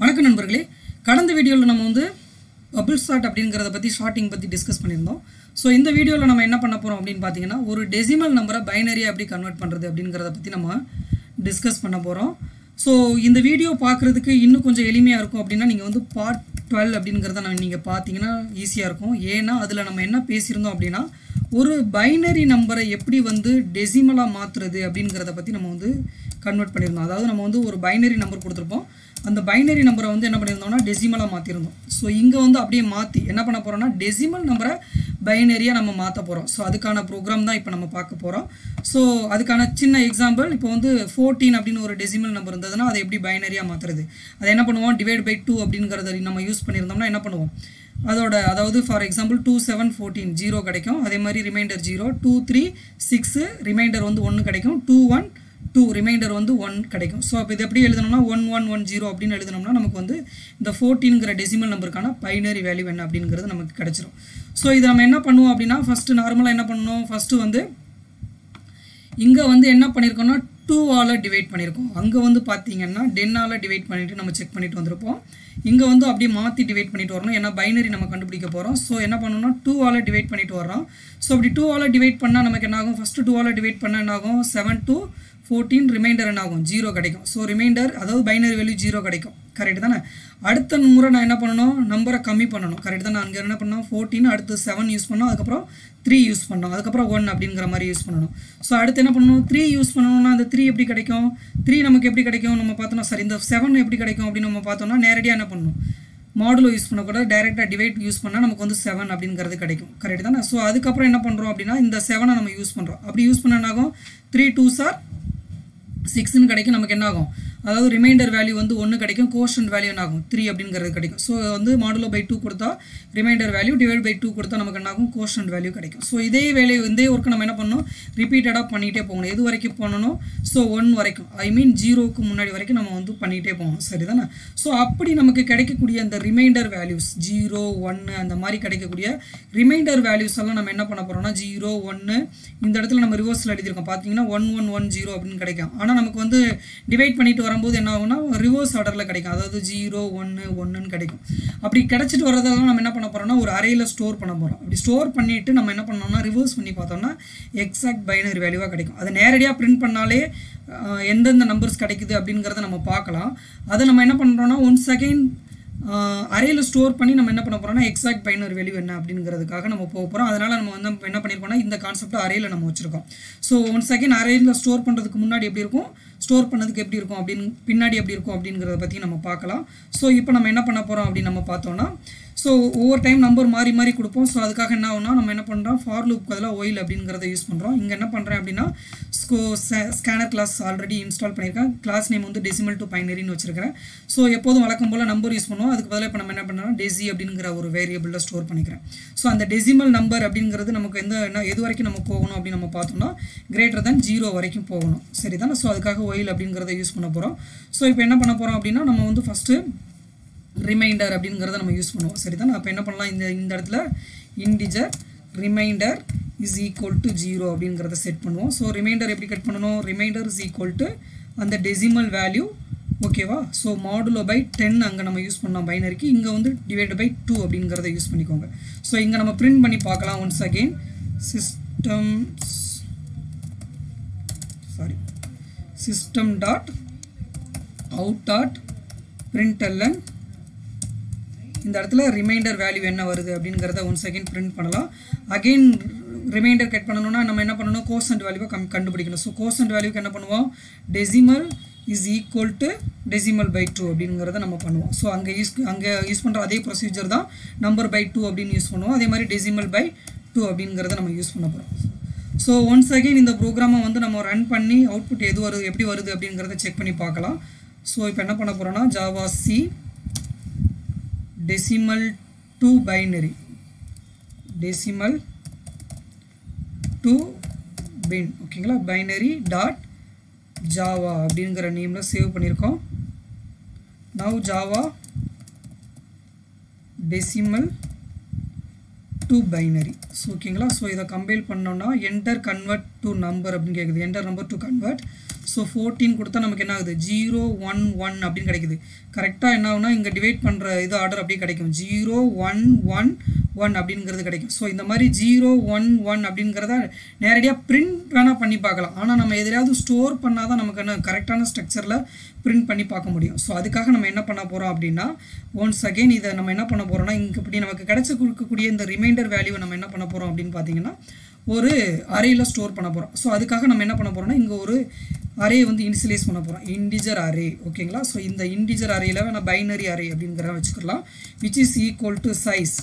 வணக்கம் நண்பர்களே கடந்த வீடியோவில் நம்ம வந்து பபிள் ஷாட் அப்படிங்கிறத பற்றி ஷார்ட்டிங் பற்றி டிஸ்கஸ் பண்ணியிருந்தோம் ஸோ இந்த வீடியோவில் நம்ம என்ன பண்ண போகிறோம் அப்படின்னு பார்த்தீங்கன்னா ஒரு டெசிமல் நம்பரை பைனரியாக எப்படி கன்வெர்ட் பண்ணுறது அப்படிங்கிறத பற்றி நம்ம டிஸ்கஸ் பண்ண போகிறோம் ஸோ இந்த வீடியோ பார்க்குறதுக்கு இன்னும் கொஞ்சம் எளிமையாக இருக்கும் அப்படின்னா நீங்கள் வந்து பார்ட் டுவெல் அப்படிங்கிறத நம்ம நீங்கள் பார்த்தீங்கன்னா ஈஸியாக இருக்கும் ஏன்னா அதில் நம்ம என்ன பேசியிருந்தோம் அப்படின்னா ஒரு பைனரி நம்பரை எப்படி வந்து டெசிமலாக மாற்றுறது அப்படிங்கிறத பற்றி நம்ம வந்து கன்வெர்ட் பண்ணியிருந்தோம் அதாவது நம்ம வந்து ஒரு பைனரி நம்பர் கொடுத்துருப்போம் அந்த பைனரி நம்பரை வந்து என்ன பண்ணியிருந்தோம்னா டெசிமலாக மாற்றிருந்தோம் ஸோ இங்கே வந்து அப்படியே மாற்றி என்ன பண்ண போகிறோம்னா டெசிமல் நம்பரை பைனரியாக நம்ம மாற்ற போகிறோம் ஸோ அதுக்கான ப்ரோக்ராம் தான் இப்போ நம்ம பார்க்க போகிறோம் ஸோ அதுக்கான சின்ன எக்ஸாம்பிள் இப்போ வந்து ஃபோர்டீன் அப்படின்னு ஒரு டெசிமல் நம்பர் இருந்ததுன்னா அதை எப்படி பைனரியாக மாற்றுறது அதை என்ன பண்ணுவோம் டிவைட் பை டூ அப்படிங்கிறத நம்ம யூஸ் பண்ணியிருந்தோம்னா என்ன பண்ணுவோம் அதோட அதாவது for example two seven fourteen zero கிடைக்கும் அதே மாதிரி remainder zero two three six remainder வந்து ஒன்று கிடைக்கும் டூ ஒன் டூ ரிமைண்டர் வந்து ஒன் கிடைக்கும் ஸோ அப்போ இது எப்படி எழுதணும்னா ஒன் ஒன் ஒன் ஜீரோ அப்படின்னு எழுதணும்னா நமக்கு வந்து இந்த ஃபோர்டீன்கிற டெசிமல் நம்பருக்கான பைனரி வேல்யூ என்ன அப்படிங்கிறது நமக்கு கிடைச்சிரும் ஸோ இது நம்ம என்ன பண்ணுவோம் அப்படின்னா ஃபஸ்ட்டு நார்மலாக என்ன பண்ணணும் ஃபஸ்ட்டு வந்து இங்கே வந்து என்ன பண்ணியிருக்கோம்னா டூவால் டிவைட் பண்ணியிருக்கோம் அங்கே வந்து பார்த்தீங்கன்னா டென்னால் டிவைட் பண்ணிவிட்டு நம்ம செக் பண்ணிட்டு வந்திருப்போம் இங்கே வந்து அப்படியே மாற்றி டிவைட் பண்ணிட்டு வரணும் ஏன்னா பைனரி நம்ம கண்டுபிடிக்க போகிறோம் ஸோ என்ன பண்ணணும்னா டூவால் டிவைட் பண்ணிட்டு வரோம் ஸோ அப்படி டூவால் டிவைட் பண்ணால் நமக்கு என்ன ஆகும் ஃபஸ்ட்டு டூவால் டிவைட் பண்ணால் என்ன ஆகும் செவன் டூ ஃபோர்டீன் ரிமைண்டர் என்ன ஆகும் ஜீரோ கிடைக்கும் ஸோ ரிமைண்டர் அதாவது பைனரி வேல்யூ ஜீரோ கிடைக்கும் கரெக்ட் தானே அடுத்த முறை நான் என்ன பண்ணணும் நம்பரை கம்மி பண்ணணும் கரெக்ட் தான் நான் அங்கே என்ன பண்ணோம் ஃபோர்டீன் அடுத்து செவன் யூஸ் பண்ணோம் அதுக்கப்புறம் த்ரீ யூஸ் பண்ணோம் அதுக்கப்புறம் ஒன் அப்படிங்கிற மாதிரி யூஸ் பண்ணணும் ஸோ அடுத்து என்ன பண்ணணும் த்ரீ யூஸ் பண்ணணும்னா அந்த த்ரீ எப்படி கிடைக்கும் த்ரீ நமக்கு எப்படி கிடைக்கும் நம்ம பார்த்தோம்னா சரி இந்த செவன் எப்படி கிடைக்கும் அப்படின்னு நம்ம பார்த்தோம்னா நேரடியாக என்ன பண்ணணும் மாடுலோ யூஸ் பண்ணக்கூட டைரெக்டாக டிவைட் யூஸ் பண்ணால் நமக்கு வந்து செவன் அப்படிங்கிறது கிடைக்கும் கரெக்ட் தானே ஸோ அதுக்கப்புறம் என்ன பண்ணுறோம் அப்படின்னா இந்த செவனை நம்ம யூஸ் பண்ணுறோம் அப்படி யூஸ் பண்ணனாகும் த்ரீ டூ சார் சிக்ஸ்னு கிடைக்கும் நமக்கு என்ன ஆகும் அதாவது ரிமைண்டர் வேல்யூ வந்து ஒன்று கிடைக்கும் கோஷன் வேல்யூ என்ன ஆகும் த்ரீ அப்படிங்கிறது கிடைக்கும் ஸோ வந்து மாடுலோ பை டூ கொடுத்தா remainder value divide by two கொடுத்தா நமக்கு என்ன ஆகும் கோஷன் வேல்யூ கிடைக்கும் ஸோ இதே வேலையை இதே ஒர்க்கு நம்ம என்ன பண்ணணும் ரிப்பீட்டடாக பண்ணிகிட்டே போகணும் எது வரைக்கும் பண்ணணும் ஸோ ஒன் வரைக்கும் ஐ மீன் ஜீரோவுக்கு முன்னாடி வரைக்கும் நம்ம வந்து பண்ணிகிட்டே போகணும் சரி தானே ஸோ அப்படி நமக்கு கிடைக்கக்கூடிய அந்த ரிமைண்டர் வேல்யூஸ் ஜீரோ ஒன்று அந்த மாதிரி கிடைக்கக்கூடிய ரிமைண்டர் வேல்யூஸ் எல்லாம் நம்ம என்ன பண்ண போகிறோம்னா ஜீரோ ஒன்று இந்த இடத்துல நம்ம ரிவர்ஸில் எழுதியிருக்கோம் பார்த்தீங்கன்னா ஒன் ஒன் ஒன் ஜீரோ அப்படின்னு கிடைக்கும் ஆனால் நமக்கு வந்து டிவைட் பண்ணிட்டு வரும்போது என்ன ஆகும்னா ரிவர்ஸ் ஆர்டரில் கிடைக்கும் அதாவது ஜீரோ ஒன்று ஒன்றுன்னு கிடைக்கும் அப்படி கிடச்சிட்டு வரதெல்லாம் நம்ம என்ன பண்ண போகிறோம்னா ஒரு அறையில் ஸ்டோர் பண்ண போகிறோம் அப்படி ஸ்டோர் பண்ணிவிட்டு நம்ம என்ன பண்ணோம்னா ரிவர்ஸ் பண்ணி பார்த்தோம்னா எக்ஸாக்ட் பைனரி வேல்யூவாக கிடைக்கும் அதை நேரடியாக பிரிண்ட் பண்ணாலே எந்தெந்த நம்பர்ஸ் கிடைக்குது அப்படிங்கிறத நம்ம பார்க்கலாம் அதை நம்ம என்ன பண்ணுறோம்னா ஒன் செகண்ட் அறையில் ஸ்டோர் பண்ணி நம்ம என்ன பண்ண போகிறோம்னா எக்ஸாக்ட் பைனர் வேல்யூ என்ன அப்படிங்கிறதுக்காக நம்ம போக போகிறோம் அதனால் நம்ம வந்து என்ன பண்ணியிருக்கோம்னா இந்த கான்செப்ட் அறையில் நம்ம வச்சுருக்கோம் ஸோ ஒன் செகண்ட் அறையில் ஸ்டோர் பண்ணுறதுக்கு முன்னாடி எப்படி இருக்கும் ஸ்டோர் பண்ணதுக்கு எப்படி இருக்கும் அப்படின்னு பின்னாடி எப்படி இருக்கும் அப்படிங்கிறத பற்றி நம்ம பார்க்கலாம் ஸோ இப்போ நம்ம என்ன பண்ண போகிறோம் அப்படின்னு நம்ம பார்த்தோம்னா ஸோ ஒவ்வொரு டைம் நம்பர் மாறி மாறி கொடுப்போம் ஸோ அதுக்காக என்ன ஆகும்னா நம்ம என்ன பண்ணுறோம் ஃபார் லூப் பதிலாக ஒயில் அப்படிங்கிறத யூஸ் பண்ணுறோம் இங்கே என்ன பண்ணுறேன் அப்படின்னா ஸ்கோ ஸ்கேனர் கிளாஸ் ஆல்ரெடி இன்ஸ்டால் பண்ணியிருக்கேன் கிளாஸ் நேம் வந்து டெசிமல் டு பைனரின்னு வச்சிருக்கிறேன் ஸோ எப்போதும் வழக்கம் போல் நம்பர் யூஸ் பண்ணுவோம் அதுக்கு பதிலாக இப்போ நம்ம என்ன பண்ணுறோம் டெசி அப்படிங்கிற ஒரு வேரியபிளில் ஸ்டோர் பண்ணிக்கிறேன் ஸோ அந்த டெசிமல் நம்பர் அப்படிங்கிறது நமக்கு எந்த என்ன எது வரைக்கும் நம்ம போகணும் அப்படின்னு நம்ம பார்த்தோம்னா கிரேட்டர் தென் ஜீரோ வரைக்கும் போகணும் சரி தானே ஸோ அதுக்காக ஒயில் அப்படிங்கிறத யூஸ் பண்ண போகிறோம் ஸோ இப்போ என்ன பண்ண போகிறோம் அப்படின்னா நம்ம வந்து ஃபஸ்ட்டு ரிமைண்டர் அப்படிங்கிறத நம்ம யூஸ் பண்ணுவோம் சரி தான் அப்போ என்ன பண்ணலாம் இந்த இந்த இடத்துல integer remainder is equal to zero அப்படிங்கிறத செட் பண்ணுவோம் ஸோ ரிமைண்டர் எப்படி கட் பண்ணணும் ரிமைண்டர் இஸ் ஈக்குவல் டு அந்த டெசிமல் வேல்யூ ஓகேவா ஸோ மாடுலோ பை டென் அங்கே நம்ம யூஸ் பண்ணோம் பைனரிக்கு இங்கே வந்து டிவைட் பை டூ அப்படிங்கிறத யூஸ் பண்ணிக்கோங்க ஸோ இங்கே நம்ம பிரிண்ட் பண்ணி பார்க்கலாம் once again system sorry system dot out dot பிரிண்டல்லன் இந்த இடத்துல ரிமைண்டர் வேல்யூ என்ன வருது அப்படிங்கிறத ஒன் செகண்ட் பிரிண்ட் பண்ணலாம் அகெயின் ரிமைண்டர் கட் பண்ணணும்னா நம்ம என்ன பண்ணணும் கோசன்ட் வேல்யூவை கம் கண்டுபிடிக்கணும் ஸோ கோசன்ட் வேல்யூக்கு என்ன பண்ணுவோம் decimal is equal to decimal by two அப்படிங்கிறத நம்ம பண்ணுவோம் ஸோ அங்கே யூஸ் அங்கே யூஸ் பண்ணுற அதே ப்ரொசீஜர் தான் நம்பர் பை டூ அப்படின்னு யூஸ் பண்ணுவோம் அதே மாதிரி டெசிமல் பை டூ அப்படிங்கிறத நம்ம யூஸ் பண்ண போகிறோம் ஸோ ஒன்ஸ் அகெயின் இந்த ப்ரோக்ராமை வந்து நம்ம ரன் பண்ணி அவுட்புட் எது வருது எப்படி வருது அப்படிங்கிறத செக் பண்ணி பார்க்கலாம் ஸோ இப்போ என்ன பண்ண போகிறோன்னா javac decimal to binary decimal to bin ஓகேங்களா பைனரி டாட் ஜாவா அப்படிங்கிற நேமில் சேவ் பண்ணியிருக்கோம் now Java decimal to binary so ஓகேங்களா ஸோ இதை கம்பைல் பண்ணோம்னா என்டர் கன்வெர்ட் டு நம்பர் அப்படின்னு கேட்குது enter number to convert so fourteen கொடுத்தா நமக்கு என்ன ஆகுது ஜீரோ ஒன் ஒன் அப்படின்னு கிடைக்குது கரெக்டாக என்ன ஆகுனா இங்கே டிவைட் பண்ணுற இது ஆர்டர் அப்படியே கிடைக்கும் ஜீரோ ஒன் ஒன் ஒன் அப்படிங்கிறது கிடைக்கும் ஸோ இந்த மாதிரி ஜீரோ ஒன் ஒன் அப்படிங்கிறத நேரடியாக பிரிண்ட் வேணால் பண்ணி பார்க்கலாம் ஆனால் நம்ம எதிலையாவது ஸ்டோர் பண்ணால் தான் நமக்கு என்ன கரெக்டான ஸ்ட்ரக்சரில் பிரிண்ட் பண்ணி பார்க்க முடியும் ஸோ அதுக்காக நம்ம என்ன பண்ண போகிறோம் அப்படின்னா ஒன்ஸ் அகெயின் இதை நம்ம என்ன பண்ண போகிறோம்னா இங்கே இப்படி நமக்கு கிடைச்சி கொடுக்கக்கூடிய இந்த ரிமைண்டர் வேல்யூவை நம்ம என்ன பண்ண போகிறோம் அப்படின்னு பார்த்தீங்கன்னா ஒரு அறையில் ஸ்டோர் பண்ண போகிறோம் ஸோ அதுக்காக நம்ம என்ன பண்ண போகிறோம்னா இங்கே ஒரு அரேயை வந்து இனிஷியலைஸ் பண்ண போகிறோம் இண்டிஜர் அரே ஓகேங்களா ஸோ இந்த இண்டிஜர் அரேயில் நான் பைனரி அரே அப்படிங்கிறத வச்சுக்கலாம் which is equal to size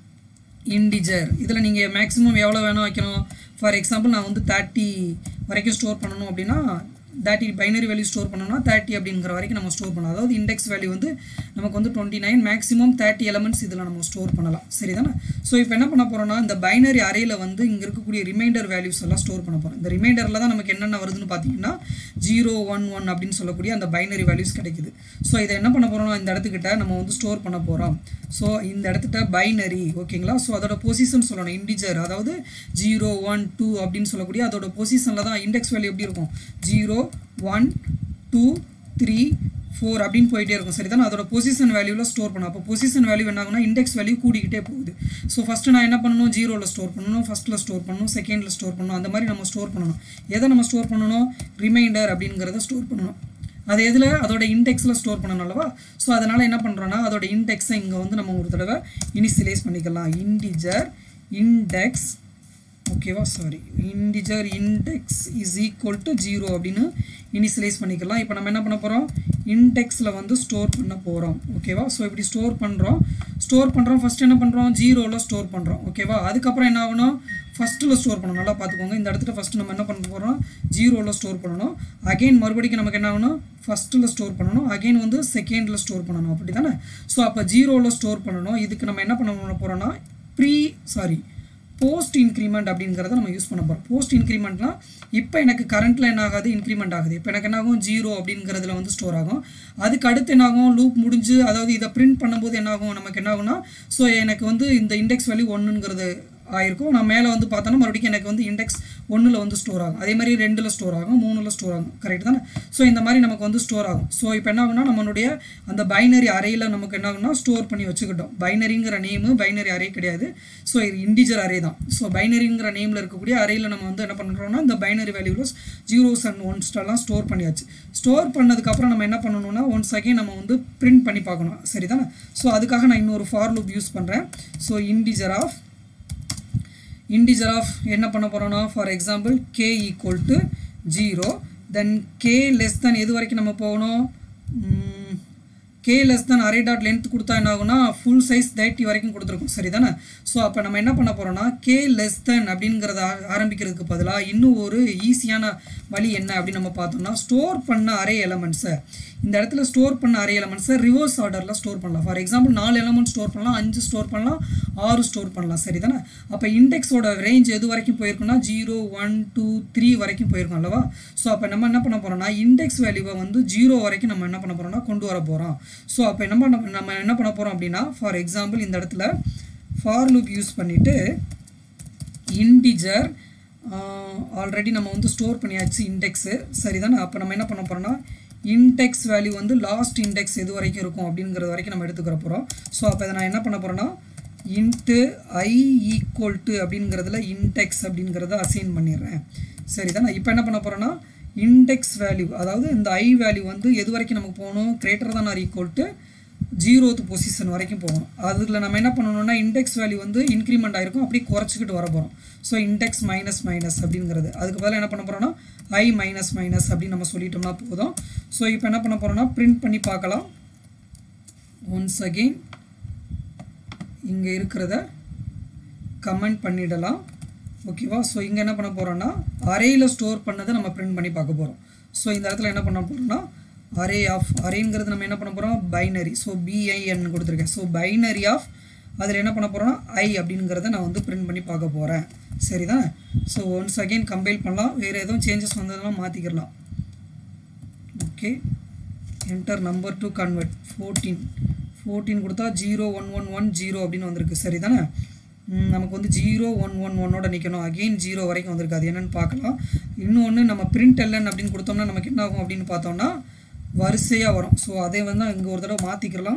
integer இதில் நீங்கள் மேக்ஸிமம் எவ்வளோ வேணும் வைக்கணும் ஃபார் எக்ஸாம்பிள் நான் வந்து தேர்ட்டி வரைக்கும் ஸ்டோர் பண்ணணும் அப்படின்னா தேர்ட்டி பைனரி வேல்யூ ஸ்டோர் பண்ணணும்னா தேர்ட்டி அப்படிங்கிற வரைக்கும் நம்ம ஸ்டோர் பண்ணலாம் அதாவது இண்டெக்ஸ் வேல்யூ வந்து நமக்கு வந்து twenty nine maximum thirty elements இதில் நம்ம ஸ்டோர் பண்ணலாம் சரிதானே ஸோ இப்போ என்ன பண்ண போகிறோம்னா இந்த பைனரி அறையில் வந்து இங்கே இருக்கக்கூடிய ரிமைண்டர் வேல்யூஸ் எல்லாம் ஸ்டோர் பண்ண போகிறோம் இந்த ரிமைண்டரில் தான் நமக்கு என்னென்ன வருதுன்னு பார்த்தீங்கன்னா ஜீரோ ஒன் ஒன் அப்படின்னு சொல்லக்கூடிய அந்த பைனரி வேல்யூஸ் கிடைக்குது ஸோ இதை என்ன பண்ண போகிறோம்னா இந்த இடத்துக்கிட்ட நம்ம வந்து ஸ்டோர் பண்ண போகிறோம் ஸோ இந்த இடத்துட்ட பைனரி ஓகேங்களா ஸோ அதோட பொசிஷன் சொல்லணும் இண்டிஜர் அதாவது ஜீரோ ஒன் டூ அப்படின்னு சொல்லக்கூடிய அதோட பொசிஷனில் தான் இண்டெக்ஸ் வேல்யூ எப்படி இருக்கும் zero one two three four அப்படின்னு போயிட்டே இருக்கும் சரி தானே அதோட பொசிஷன் வேல்யூவில் ஸ்டோர் பண்ணணும் அப்போ பொசிஷன் வேல்யூ என்ன ஆகுனா இண்டெக்ஸ் வேல்யூ கூடிக்கிட்டே போகுது ஸோ ஃபஸ்ட்டு நான் என்ன பண்ணணும் ஜீரோவில் ஸ்டோர் பண்ணணும் ஃபஸ்ட்டில் ஸ்டோர் பண்ணணும் செகண்டில் ஸ்டோர் பண்ணணும் அந்த மாதிரி நம்ம ஸ்டோர் பண்ணணும் எதை நம்ம ஸ்டோர் பண்ணணும் ரிமைண்டர் அப்படிங்கிறத ஸ்டோர் பண்ணணும் அது எதில் அதோட இண்டெக்ஸில் ஸ்டோர் பண்ணணும் அல்லவா ஸோ அதனால் என்ன பண்ணுறோன்னா அதோட இண்டெக்ஸை இங்கே வந்து நம்ம ஒரு தடவை இனிஷியலைஸ் பண்ணிக்கலாம் இண்டிஜர் இண்டெக்ஸ் ஓகேவா sorry integer index is equal to zero அப்படின்னு இனிஷியலைஸ் பண்ணிக்கலாம் இப்போ நம்ம என்ன பண்ண போகிறோம் இண்டெக்ஸில் வந்து ஸ்டோர் பண்ண போகிறோம் ஓகேவா ஸோ இப்படி ஸ்டோர் பண்ணுறோம் ஸ்டோர் பண்ணுறோம் ஃபஸ்ட் என்ன பண்ணுறோம் ஜீரோவில் ஸ்டோர் பண்ணுறோம் ஓகேவா அதுக்கப்புறம் என்ன ஆகணும் ஃபஸ்ட்டில் ஸ்டோர் பண்ணணும் நல்லா பார்த்துக்கோங்க இந்த இடத்துல ஃபஸ்ட்டு நம்ம என்ன பண்ண போகிறோம் ஜீரோவில் ஸ்டோர் பண்ணணும் அகெயின் மறுபடியும் நமக்கு என்ன ஆகணும் ஃபஸ்ட்டில் ஸ்டோர் பண்ணணும் அகெயின் வந்து செகண்டில் ஸ்டோர் பண்ணணும் அப்படி தானே ஸோ அப்போ ஜீரோவில் ஸ்டோர் பண்ணணும் இதுக்கு நம்ம என்ன பண்ண போகிறோம்னா ப்ரீ சாரி போஸ்ட் இன்க்ரிமெண்ட் அப்படிங்கிறத நம்ம யூஸ் பண்ண போகிறோம் போஸ்ட் இன்க்ரிமெண்ட்னா இப்போ எனக்கு கரண்ட்டில் என்ன ஆகாது இன்க்ரிமெண்ட் ஆகுது இப்போ எனக்கு என்ன ஆகும் ஜீரோ அப்படிங்கிறதுல வந்து ஸ்டோர் ஆகும் அதுக்கு அடுத்து என்ன ஆகும் லூப் முடிஞ்சு அதாவது இதை பிரிண்ட் பண்ணும்போது என்ன ஆகும் நமக்கு என்ன ஆகும்னா ஸோ எனக்கு வந்து இந்த இண்டெக்ஸ் வேல்யூ ஒன்றுங்கிறது ஆயிருக்கும் நான் மேலே வந்து பார்த்தோன்னா மறுபடியும் எனக்கு வந்து இண்டெக்ஸ் ஒன்றில் வந்து ஸ்டோர் ஆகும் அதே மாதிரி ரெண்டில் ஸ்டோர் ஆகும் மூணில் ஸ்டோர் ஆகும் கரெக்ட் தானே ஸோ இந்த மாதிரி நமக்கு வந்து ஸ்டோர் ஆகும் ஸோ இப்போ என்ன ஆகும்னா நம்மளுடைய அந்த பைனரி அறையில் நமக்கு என்ன ஆகும்னா ஸ்டோர் பண்ணி வச்சுக்கிட்டோம் பைனரிங்கிற நேமு பைனரி அரே கிடையாது ஸோ இது இண்டிஜர் அரே தான் ஸோ பைனரிங்கிற நேமில் இருக்கக்கூடிய அறையில் நம்ம வந்து என்ன பண்ணுறோம்னா இந்த பைனரி வேல்யூவில் ஜீரோஸ் அண்ட் ஒன்ஸ்டெல்லாம் ஸ்டோர் பண்ணியாச்சு ஸ்டோர் பண்ணதுக்கப்புறம் நம்ம என்ன பண்ணணும்னா ஒன்ஸ் அகைன் நம்ம வந்து பிரிண்ட் பண்ணி பார்க்கணும் சரி தானே ஸோ அதுக்காக நான் இன்னொரு ஃபார் லூப் யூஸ் பண்ணுறேன் so integer of integer of என்ன பண்ண போகிறோம்னா for example k equal to zero then k less than எது வரைக்கும் நம்ம போகணும் k less than array dot length கொடுத்தா என்ன ஆகும்னா ஃபுல் சைஸ் தேர்ட்டி வரைக்கும் கொடுத்துருக்கோம் சரி தானே ஸோ அப்போ நம்ம என்ன பண்ண போகிறோம்னா கே லெஸ் தென் அப்படிங்கிறத ஆரம்பிக்கிறதுக்கு பதிலாக இன்னும் ஒரு ஈஸியான வழி என்ன அப்படின்னு நம்ம பார்த்தோம்னா ஸ்டோர் பண்ண அரே எலமெண்ட்ஸை இந்த இடத்துல ஸ்டோர் பண்ண அரே எலமெண்ட்ஸை ரிவர்ஸ் ஆர்டரில் ஸ்டோர் பண்ணலாம் ஃபார் எக்ஸாம்பிள் நாலு எலமெண்ட் ஸ்டோர் பண்ணலாம் அஞ்சு ஸ்டோர் பண்ணலாம் ஆறு ஸ்டோர் பண்ணலாம் சரி தானே அப்போ இண்டெக்ஸோட ரேஞ்ச் எது வரைக்கும் போயிருக்குன்னா ஜீரோ ஒன் டூ த்ரீ வரைக்கும் போயிருக்கும் அல்லவா ஸோ அப்போ நம்ம என்ன பண்ண போகிறோம்னா இண்டெக்ஸ் வேல்யூவை வந்து ஜீரோ வரைக்கும் நம்ம என்ன பண்ண போகிறோம்னா கொண்டு வர போகிறோம் ஸோ அப்போ என்ன பண்ண நம்ம என்ன பண்ண போகிறோம் அப்படின்னா ஃபார் எக்ஸாம்பிள் இந்த இடத்துல ஃபார் லூப் யூஸ் பண்ணிவிட்டு இண்டிஜர் ஆல்ரெடி நம்ம வந்து ஸ்டோர் பண்ணியாச்சு இண்டெக்ஸு சரிதானே அப்போ நம்ம என்ன பண்ண போகிறோம்னா இன்டெக்ஸ் வேல்யூ வந்து லாஸ்ட் இண்டெக்ஸ் எது வரைக்கும் இருக்கும் அப்படிங்கிறது வரைக்கும் நம்ம எடுத்துக்கிற போகிறோம் ஸோ அப்போ இதை நான் என்ன பண்ண போகிறேன்னா இன்ட்டு ஐ ஈக்குவல் டு அப்படிங்கிறதுல இன்டெக்ஸ் அப்படிங்கிறத அசைன் பண்ணிடுறேன் சரிதானே இப்போ என்ன பண்ண போகிறேன்னா இன்டெக்ஸ் வேல்யூ அதாவது இந்த ஐ வேல்யூ வந்து எது வரைக்கும் நமக்கு போகணும் greater than or equal to ஜீரோத்து பொசிஷன் வரைக்கும் போகணும் அதில் நம்ம என்ன பண்ணணும்னா இண்டெக்ஸ் வேல்யூ வந்து இன்க்ரிமெண்ட் ஆகிருக்கும் அப்படியே குறைச்சிக்கிட்டு வர போகிறோம் ஸோ இண்டெக்ஸ் மைனஸ் மைனஸ் அப்படிங்கிறது அதுக்கு பதிலாக என்ன பண்ண போகிறோம்னா ஐ மைனஸ் மைனஸ் அப்படின்னு நம்ம சொல்லிட்டோம்னா போதும் ஸோ இப்போ என்ன பண்ண போகிறோம்னா பிரிண்ட் பண்ணி பார்க்கலாம் ஒன்ஸ் அகெயின் இங்கே இருக்கிறத கமெண்ட் பண்ணிடலாம் ஓகேவா ஸோ இங்கே என்ன பண்ண போகிறோம்னா அரேயில் ஸ்டோர் பண்ணதை நம்ம பிரிண்ட் பண்ணி பார்க்க போகிறோம் ஸோ இந்த இடத்துல என்ன பண்ண போகிறோம்னா அரே ஆஃப் அரேங்கிறது நம்ம என்ன பண்ண போகிறோம் பைனரி ஸோ பிஐஎன் கொடுத்துருக்கேன் ஸோ பைனரி ஆஃப் அதில் என்ன பண்ண போகிறோம்னா ஐ அப்படிங்கிறத நான் வந்து பிரிண்ட் பண்ணி பார்க்க போகிறேன் சரிதான் ஸோ ஒன்ஸ் அகெயின் கம்பைல் பண்ணலாம் வேறு எதுவும் சேஞ்சஸ் வந்ததுனா மாற்றிக்கிடலாம் okay enter number to convert fourteen fourteen கொடுத்தா zero one one one zero அப்படின்னு வந்திருக்கு சரி தானே ம், நமக்கு வந்து ஜீரோ ஒன் ஒன் ஒன்னோட நிற்கணும் அகெயின் ஜீரோ வரைக்கும் வந்திருக்கு அது என்னன்னு பார்க்கலாம் இன்னொன்று நம்ம பிரிண்ட் எல்என் அப்படின்னு கொடுத்தோம்னா நமக்கு என்ன ஆகும் அப்படின்னு பார்த்தோம்னா வரிசையாக வரும் ஸோ அதை வந்து இங்கே ஒரு தடவை மாற்றிக்கலாம்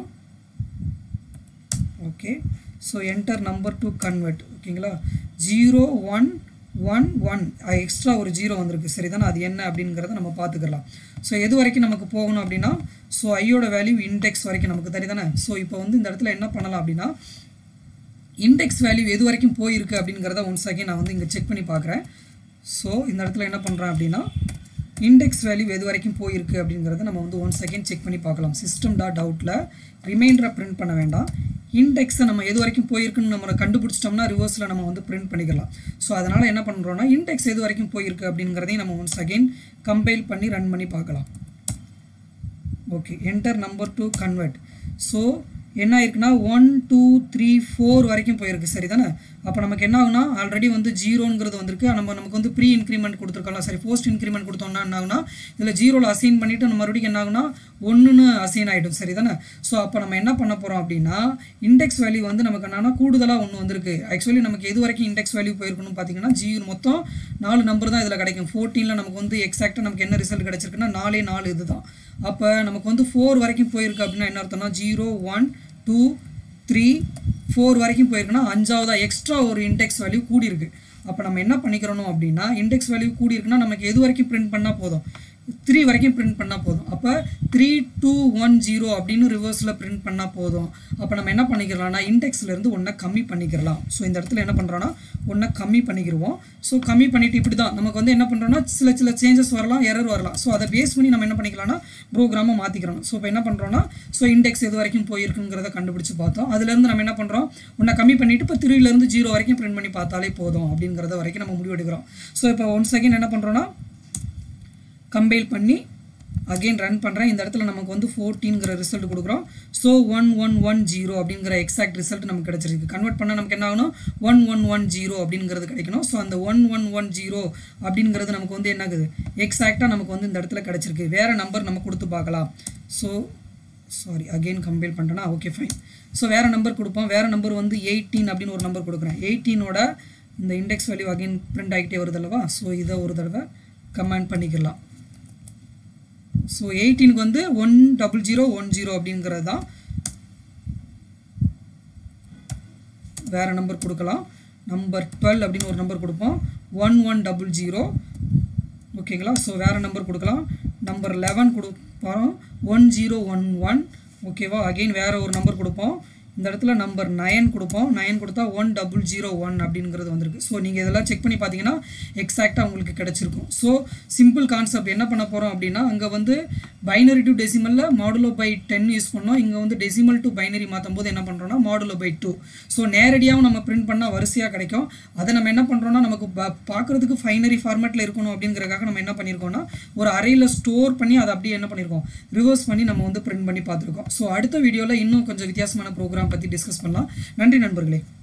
okay so enter number to convert ஓகேங்களா zero one one one extra ஒரு ஜீரோ வந்திருக்கு சரிதானே அது என்ன அப்படிங்கிறத நம்ம பார்த்துக்கலாம் ஸோ எது வரைக்கும் நமக்கு போகணும் அப்படின்னா ஸோ ஐயோட வேல்யூ இண்டெக்ஸ் வரைக்கும் நமக்கு தெரியுதானே ஸோ இப்போ வந்து இந்த இடத்துல என்ன பண்ணலாம் அப்படின்னா இண்டெக்ஸ் வேல்யூ எது வரைக்கும் போயிருக்கு அப்படிங்கிறத ஒன் செகண்ட் நான் வந்து இங்கே செக் பண்ணி பார்க்குறேன் ஸோ இந்த இடத்துல என்ன பண்ணுறேன் அப்படின்னா இண்டெக்ஸ் வேல்யூ எது வரைக்கும் போயிருக்கு அப்படிங்கிறத நம்ம வந்து ஒன் செகண்ட் செக் பண்ணி பார்க்கலாம் சிஸ்டம் டாட் அவுட்டில் ரிமைண்டரை பிரிண்ட் பண்ண வேண்டாம் இண்டெக்ஸை நம்ம எது வரைக்கும் போயிருக்குன்னு நம்ம கண்டுபிடிச்சிட்டோம்னா ரிவர்ஸில் நம்ம வந்து பிரிண்ட் பண்ணிக்கலாம் ஸோ அதனால் என்ன பண்ணுறோம்னா இண்டெக்ஸ் எது வரைக்கும் போயிருக்கு அப்படிங்கிறதையும் நம்ம ஒன் செகண்ட் கம்பைல் பண்ணி ரன் பண்ணி பார்க்கலாம் okay enter number to convert so என்ன ஆயிருக்குன்னா ஒன் டூ த்ரீ ஃபோர் வரைக்கும் போயிருக்கு சரி தானே அப்போ நமக்கு என்ன ஆகுனா ஆல்ரெடி வந்து ஜீரோங்கிறது வந்திருக்கு நம்ம நமக்கு வந்து ப்ரீ இன்க்ரிமெண்ட் கொடுத்துருக்கலாம் சரி போஸ்ட் இன்க்ரிமெண்ட் கொடுத்தோம்னா என்ன ஆகுனா இதில் ஜீரோவில் அசைன் பண்ணிவிட்டு நம்ம மறுபடியும் என்ன ஆகுனா ஒன்றுன்னு அசைன் ஆகிடும் சரி தானே ஸோ அப்போ நம்ம என்ன பண்ண போகிறோம் அப்படின்னா இண்டெக்ஸ் வேல்யூ வந்து நமக்கு என்னன்னா கூடுதலாக ஒன்று வந்திருக்கு ஆக்சுவலி நமக்கு எது வரைக்கும் இண்டெக்ஸ் வேல்யூ போயிருக்கணும் பார்த்தீங்கன்னா ஜீரோ மொத்தம் நாலு நம்பர் தான் இதில் கிடைக்கும் ஃபோர்டீனில் நமக்கு வந்து எக்ஸாக்டாக நமக்கு என்ன ரிசல்ட் கிடைச்சிருக்குன்னா நாலே நாலு இதுதான் அப்போ நமக்கு வந்து ஃபோர் வரைக்கும் போயிருக்கு அப்படின்னா என்ன அர்த்தம்னா zero one two three four வரைக்கும் போயிருக்குன்னா அஞ்சாவதா எக்ஸ்ட்ரா ஒரு இண்டெக்ஸ் வேல்யூ கூடியிருக்கு அப்போ நம்ம என்ன பண்ணிக்கிறோம் அப்படின்னா இண்டெக்ஸ் வேல்யூ கூடியிருக்குன்னா நமக்கு எது வரைக்கும் பிரிண்ட் பண்ணால் போதும் த்ரீ வரைக்கும் பிரிண்ட் பண்ணால் போதும் அப்போ த்ரீ டூ ஒன் ஜீரோ அப்படின்னு ரிவர்ஸில் பிரிண்ட் பண்ணால் போதும் அப்போ நம்ம என்ன பண்ணிக்கிறலாம்னா இண்டெக்ஸ்லேருந்து ஒன்றை கம்மி பண்ணிக்கிறலாம் ஸோ இந்த இடத்துல என்ன பண்ணுறோன்னா ஒன்றை கம்மி பண்ணிக்கிருவோம் ஸோ கம்மி பண்ணிவிட்டு இப்படி தான் நமக்கு வந்து என்ன பண்ணுறோன்னா சில சில சேஞ்சஸ் வரலாம் எரர் வரலாம் ஸோ அதை பேஸ் பண்ணி நம்ம என்ன பண்ணிக்கலாம்னா ப்ரோக்ராமை மாற்றிக்கிறோம் ஸோ இப்போ என்ன பண்ணுறோன்னா ஸோ இண்டெக்ஸ் எது வரைக்கும் போயிருக்குங்கிறத கண்டுபிடிச்சு பார்த்தோம் அதுலேருந்து நம்ம என்ன பண்ணுறோம் ஒன்றை கம்மி பண்ணிவிட்டு இப்போ த்ரீலேருந்து ஜீரோ வரைக்கும் பிரிண்ட் பண்ணி பார்த்தாலே போதும் அப்படிங்கிறத வரைக்கும் நம்ம முடிவெடுக்கிறோம் ஸோ இப்போ ஒன் செகண்ட் என்ன பண்ணுறோன்னா கம்பைல் பண்ணி அகைன் ரன் பண்ணுறேன் இந்த இடத்துல நமக்கு வந்து ஃபோர்டீன்கிற ரிசல்ட் கொடுக்குறோம் so one one one zero அப்படிங்கிற எக்ஸாக்ட் ரிசல்ட் நமக்கு கிடச்சிருக்கு கன்வெர்ட் பண்ணால் நமக்கு என்ன ஆகணும் ஒன் ஒன் ஒன் ஜீரோ அப்படிங்கிறது கிடைக்கணும் ஸோ அந்த ஒன் ஒன் ஒன் ஜீரோ அப்படிங்கிறது நமக்கு வந்து என்ன ஆகுது எக்ஸாக்டாக நமக்கு வந்து இந்த இடத்துல கிடச்சிருக்கு வேறு நம்பர் நம்ம கொடுத்து பார்க்கலாம் ஸோ சாரி அகெயின் கம்பைல் பண்ணுறேன்னா ஓகே ஃபைன் ஸோ வேறு நம்பர் கொடுப்போம் வேறு நம்பர் வந்து எயிட்டீன் அப்படின்னு ஒரு நம்பர் கொடுக்குறேன் எயிட்டீனோட இந்த இண்டெக்ஸ் வேல்யூ அகைன் பிரிண்ட் ஆகிட்டே வருது அல்லவா ஸோ இதை ஒரு தடவை கமெண்ட் பண்ணிக்கலாம் ஸோ எயிட்டீனுக்கு வந்து one double zero one zero அப்படிங்கிறது தான் வேறு நம்பர் கொடுக்கலாம் நம்பர் டுவெல் அப்படின்னு ஒரு நம்பர் கொடுப்போம் ஒன் ஒன் டபுள் ஜீரோ ஓகேங்களா ஸோ வேறு நம்பர் கொடுக்கலாம் நம்பர் லெவன் கொடுப்போம் ஒன் ஜீரோ ஒன் ஒன் ஓகேவா அகெயின் வேறு ஒரு நம்பர் கொடுப்போம் இந்த இடத்துல நம்பர் நயன் கொடுப்போம் நயன் கொடுத்தா ஒன் டபுள் ஜீரோ ஒன் அப்படிங்கிறது வந்திருக்கு ஸோ நீங்கள் இதெல்லாம் செக் பண்ணி பார்த்தீங்கன்னா எக்ஸாக்டாக உங்களுக்கு கிடச்சிருக்கும் ஸோ சிம்பிள் கான்செப்ட் என்ன பண்ண போகிறோம் அப்படின்னா அங்கே வந்து பைனரி டு டெசிமலில் மாடுலோ பை டென் யூஸ் பண்ணோம் இங்கே வந்து டெசிமல் டு பைனரி மாற்றும் போது என்ன பண்ணுறோம்னா மாடுலோ பை டூ ஸோ நேரடியாகவும் நம்ம பிரிண்ட் பண்ணால் வரிசையாக கிடைக்கும் அதை நம்ம என்ன பண்ணுறோம்னா நமக்கு ப- பார்க்கறதுக்கு ஃபைனரி ஃபார்மேட்டில் இருக்கணும் அப்படிங்கிறதுக்காக நம்ம என்ன பண்ணியிருக்கோம்னா ஒரு அறையில் ஸ்டோர் பண்ணி அதை அப்படியே என்ன பண்ணியிருக்கோம் ரிவர்ஸ் பண்ணி நம்ம வந்து பிரிண்ட் பண்ணி பார்த்துருக்கோம் ஸோ அடுத்த வீடியோவில் இன்னும் கொஞ்சம் வித்தியாசமான ப்ரோக்ராம் பற்றி டிஸ்கஸ் பண்ணலாம் நன்றி நண்பர்களே